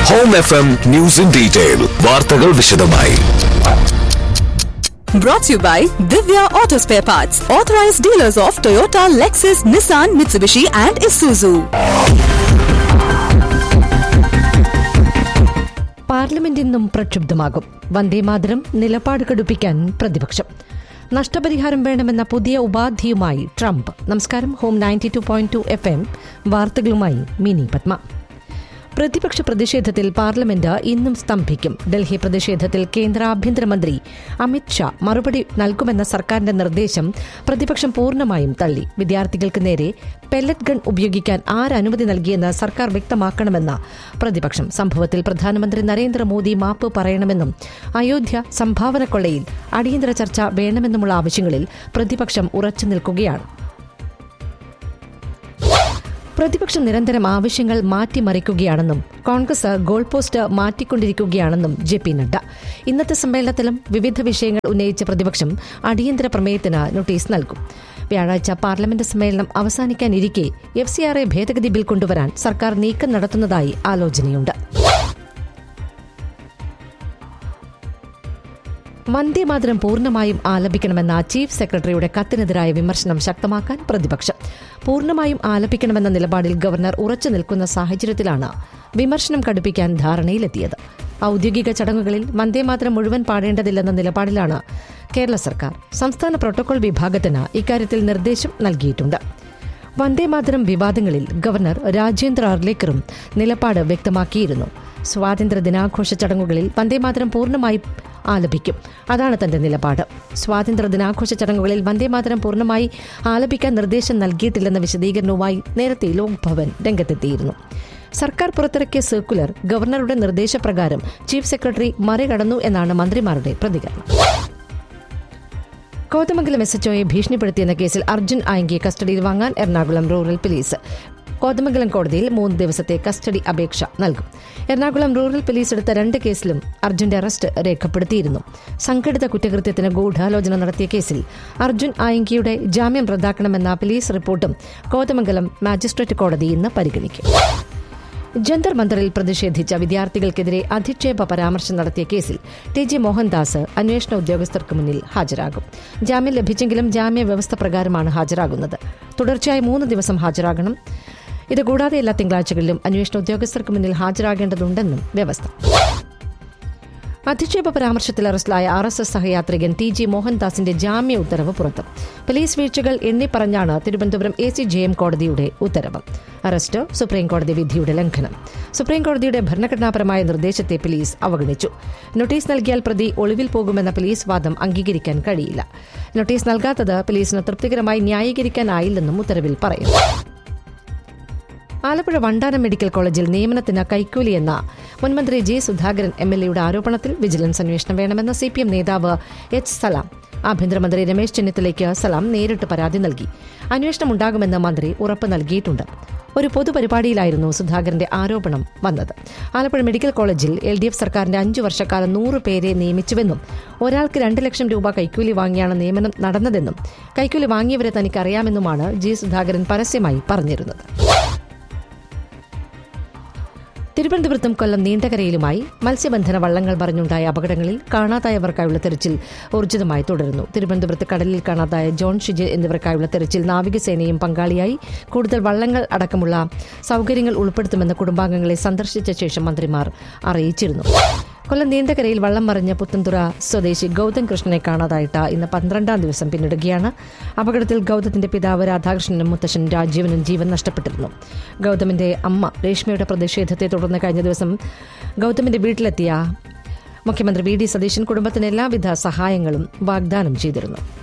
Home F M news in detail വാർത്തകൾ വിശദമായി Brought to you by Divya Auto Spare Parts, authorized dealers of Toyota, Lexus, Nissan, Mitsubishi, and Isuzu. Parliament ഇന്നും പ്രക്ഷുബ്ധമാകും വന്ദേമാതരം നിലപാട് കടുപ്പിക്കാൻ പ്രതിപക്ഷം നഷ്ടപരിഹാരം വേണമെന്ന പുതിയ ഉപാധിയുമായി ട്രംപ് നമസ്കാരം home ninety two point two F M വാർത്തകളുമായി മിനി പത്മ പ്രതിപക്ഷ പ്രതിഷേധത്തിൽ പാർലമെന്റ് ഇന്നും സ്തംഭിക്കും ഡൽഹി പ്രതിഷേധത്തിൽ കേന്ദ്ര ആഭ്യന്തരമന്ത്രി അമിത് ഷാ മറുപടി നൽകുമെന്ന സർക്കാരിന്റെ നിർദ്ദേശം പ്രതിപക്ഷം പൂർണ്ണമായും തള്ളി വിദ്യാർത്ഥികൾക്ക് നേരെ പെല്ലറ്റ് ഗൺ ഉപയോഗിക്കാൻ ആരനുമതി നൽകിയെന്ന് സർക്കാർ വ്യക്തമാക്കണമെന്ന പ്രതിപക്ഷം സംഭവത്തിൽ പ്രധാനമന്ത്രി നരേന്ദ്രമോദി മാപ്പ് പറയണമെന്നും അയോധ്യ സംഭാവന കൊള്ളയിൽ അടിയന്തര ചർച്ച വേണമെന്നുമുള്ള ആവശ്യങ്ങളിൽ പ്രതിപക്ഷം ഉറച്ചു നിൽക്കുകയാണ് പ്രതിപക്ഷം നിരന്തരം ആവശ്യങ്ങൾ മാറ്റിമറിക്കുകയാണെന്നും കോൺഗ്രസ് ഗോൾ പോസ്റ്റ് മാറ്റിക്കൊണ്ടിരിക്കുകയാണെന്നും ജെ പി നഡ്ഡ ഇന്നത്തെ സമ്മേളനത്തിലും വിവിധ വിഷയങ്ങൾ ഉന്നയിച്ച പ്രതിപക്ഷം അടിയന്തര പ്രമേയത്തിന് നോട്ടീസ് നൽകും വ്യാഴാഴ്ച പാർലമെന്റ് സമ്മേളനം അവസാനിക്കാനിരിക്കെ എഫ് സി ആർ എ ഭേദഗതി ബിൽ കൊണ്ടുവരാൻ സർക്കാർ നീക്കം നടത്തുന്നതായി ആലോചനയുണ്ട് വന്ദേമാതരം പൂർണ്ണമായും ആലപിക്കണമെന്ന ചീഫ് സെക്രട്ടറിയുടെ കത്തിനെതിരായ വിമർശനം ശക്തമാക്കാൻ പ്രതിപക്ഷം പൂർണ്ണമായും ആലപിക്കണമെന്ന നിലപാടിൽ ഗവർണർ ഉറച്ചു നിൽക്കുന്ന സാഹചര്യത്തിലാണ് വിമർശനം കടുപ്പിക്കാൻ ധാരണയിലെത്തിയത് ഔദ്യോഗിക ചടങ്ങുകളിൽ വന്ദേമാതരം മുഴുവൻ പാടേണ്ടതില്ലെന്ന നിലപാടിലാണ് കേരള സർക്കാർ സംസ്ഥാന പ്രോട്ടോകോൾ വിഭാഗത്തിന് ഇക്കാര്യത്തിൽ നിർദ്ദേശം നൽകിയിട്ടുണ്ട് വന്ദേമാതരം വിവാദങ്ങളിൽ ഗവർണർ രാജേന്ദ്ര അർലേക്കറും നിലപാട് വ്യക്തമാക്കിയിരുന്നു സ്വാതന്ത്ര്യ ദിനാഘോഷ ചടങ്ങുകളിൽ വന്ദേമാതരം പൂർണ്ണമായി ആലപിക്കും അതാണ് തന്റെ നിലപാട് സ്വാതന്ത്ര്യ ദിനാഘോഷ ചടങ്ങുകളിൽ വന്ദേമാതരം പൂർണ്ണമായി ആലപിക്കാൻ നിർദ്ദേശം നൽകിയിട്ടില്ലെന്ന വിശദീകരണവുമായി നേരത്തെ ലോക്ഭവൻ രംഗത്തെത്തിയിരുന്നു സർക്കാർ പുറത്തിറക്കിയ സർക്കുലർ ഗവർണറുടെ നിർദ്ദേശപ്രകാരം ചീഫ് സെക്രട്ടറി മറികടന്നു എന്നാണ് മന്ത്രിമാരുടെ പ്രതികരണം കോതമംഗലം എസ് എച്ച്ഒയെ ഭീഷണിപ്പെടുത്തിയെന്ന കേസിൽ അർജുൻ ആയങ്കിയെ കസ്റ്റഡിയിൽ വാങ്ങാൻ എറണാകുളം റൂറൽ പോലീസ് കോതമംഗലം കോടതിയിൽ മൂന്ന് ദിവസത്തെ കസ്റ്റഡി അപേക്ഷ നൽകും എറണാകുളം റൂറൽ പോലീസ് എടുത്ത രണ്ട് കേസിലും അർജുന്റെ അറസ്റ്റ് രേഖപ്പെടുത്തിയിരുന്നു സംഘടിത കുറ്റകൃത്യത്തിന് ഗൂഢാലോചന നടത്തിയ കേസിൽ അർജുൻ ആയങ്കിയുടെ ജാമ്യം റദ്ദാക്കണമെന്ന പോലീസ് റിപ്പോർട്ടും കോതമംഗലം മാജിസ്ട്രേറ്റ് കോടതി ഇന്ന് പരിഗണിക്കും ജന്തർ മന്ദറിൽ പ്രതിഷേധിച്ച വിദ്യാർത്ഥികൾക്കെതിരെ അധിക്ഷേപ പരാമർശം നടത്തിയ കേസിൽ ടി ജെ മോഹൻദാസ് അന്വേഷണ ഉദ്യോഗസ്ഥർക്ക് മുന്നിൽ ഹാജരാകും ജാമ്യം ലഭിച്ചെങ്കിലും ജാമ്യ വ്യവസ്ഥ പ്രകാരമാണ് ഹാജരാകുന്നത് തുടർച്ചയായി മൂന്ന് ദിവസം ഹാജരാകണം ഇതുകൂടാതെ എല്ലാ തിങ്കളാഴ്ചകളിലും അന്വേഷണ ഉദ്യോഗസ്ഥർക്ക് മുന്നിൽ ഹാജരാകേണ്ടതുണ്ടെന്നും വ്യവസ്ഥ അധിക്ഷേപ പരാമർശത്തിൽ അറസ്റ്റിലായ ആർ എസ് എസ് സഹയാത്രികൻ ടി ജി മോഹൻദാസിന്റെ ജാമ്യ ഉത്തരവ് പുറത്ത് പോലീസ് വീഴ്ചകൾ എണ്ണിപ്പറഞ്ഞാണ് Thiruvananthapuram A C J M കോടതിയുടെ ഉത്തരവ് അറസ്റ്റ് സുപ്രീംകോടതി വിധിയുടെ ലംഘനം സുപ്രീംകോടതിയുടെ ഭരണഘടനാപരമായ നിർദ്ദേശത്തെ പോലീസ് അവഗണിച്ചു നോട്ടീസ് നൽകിയാൽ പ്രതി ഒളിവിൽ പോകുമെന്ന പോലീസ് വാദം അംഗീകരിക്കാൻ കഴിയില്ല നോട്ടീസ് നൽകാത്തത് പോലീസിന് തൃപ്തികരമായി ന്യായീകരിക്കാനായില്ലെന്നും ഉത്തരവിൽ പറയുന്നു ആലപ്പുഴ വണ്ടാനം മെഡിക്കൽ കോളേജിൽ നിയമനത്തിന് കൈക്കൂലി എന്ന മുൻമന്ത്രി ജെ സുധാകരൻ എം എൽ എയുടെ ആരോപണത്തിൽ വിജിലൻസ് അന്വേഷണം വേണമെന്ന് സി പി എം നേതാവ് എച്ച് സലാം ആഭ്യന്തരമന്ത്രി രമേശ് ചെന്നിത്തലയ്ക്ക് സലാം നേരിട്ട് പരാതി നൽകി അന്വേഷണം ഉണ്ടാകുമെന്ന് മന്ത്രി ഉറപ്പ് നൽകിയിട്ടുണ്ട് ഒരു പൊതുപരിപാടിയിലായിരുന്നു സുധാകരന്റെ ആരോപണം വന്നത് ആലപ്പുഴ മെഡിക്കൽ കോളേജിൽ എൽ ഡി എഫ് സർക്കാരിന്റെ അഞ്ചു വർഷക്കാലം നൂറ് പേരെ നിയമിച്ചുവെന്നും ഒരാൾക്ക് രണ്ട് ലക്ഷം രൂപ കൈക്കൂലി വാങ്ങിയാണ് നിയമനം നടന്നതെന്നും കൈക്കൂലി വാങ്ങിയവരെ തനിക്കറിയാമെന്നുമാണ് ജി സുധാകരൻ പരസ്യമായി പറഞ്ഞിരുന്നത് തിരുവനന്തപുരത്തും കൊല്ലം നീണ്ടകരയിലുമായി മത്സ്യബന്ധന വള്ളങ്ങൾ മറിഞ്ഞുണ്ടായ അപകടങ്ങളിൽ കാണാതായവർക്കായുള്ള തെരച്ചിൽ ഊർജിതമായി തുടരുന്നു തിരുവനന്തപുരത്ത് കടലിൽ കാണാതായ ജോൺ ഷിജ് എന്നിവർക്കായുള്ള തെരച്ചിൽ നാവികസേനയും പങ്കാളിയായി കൂടുതൽ വള്ളങ്ങൾ അടക്കമുള്ള സൗകര്യങ്ങൾ ഉൾപ്പെടുത്തുമെന്ന് കുടുംബാംഗങ്ങളെ സന്ദർശിച്ച ശേഷം മന്ത്രിമാർ അറിയിച്ചിരുന്നു കൊല്ലം നീണ്ടകരയിൽ വള്ളം മറിഞ്ഞ പുത്തൻതുറ സ്വദേശി ഗൗതം കൃഷ്ണനെ കാണാതായിട്ട് ഇന്ന് പന്ത്രണ്ടാം ദിവസം പിന്നിടുകയാണ് അപകടത്തിൽ ഗൗതത്തിന്റെ പിതാവ് രാധാകൃഷ്ണനും മുത്തശ്ശൻ രാജീവനും ജീവൻ നഷ്ടപ്പെട്ടിരുന്നു ഗൗതമിന്റെ അമ്മ രേഷ്മയുടെ പ്രതിഷേധത്തെ തുടർന്ന് കഴിഞ്ഞ ദിവസം ഗൗതമിന്റെ വീട്ടിലെത്തിയ മുഖ്യമന്ത്രി വി ഡി സതീശൻ കുടുംബത്തിന് എല്ലാവിധ സഹായങ്ങളും വാഗ്ദാനം ചെയ്തിരുന്നു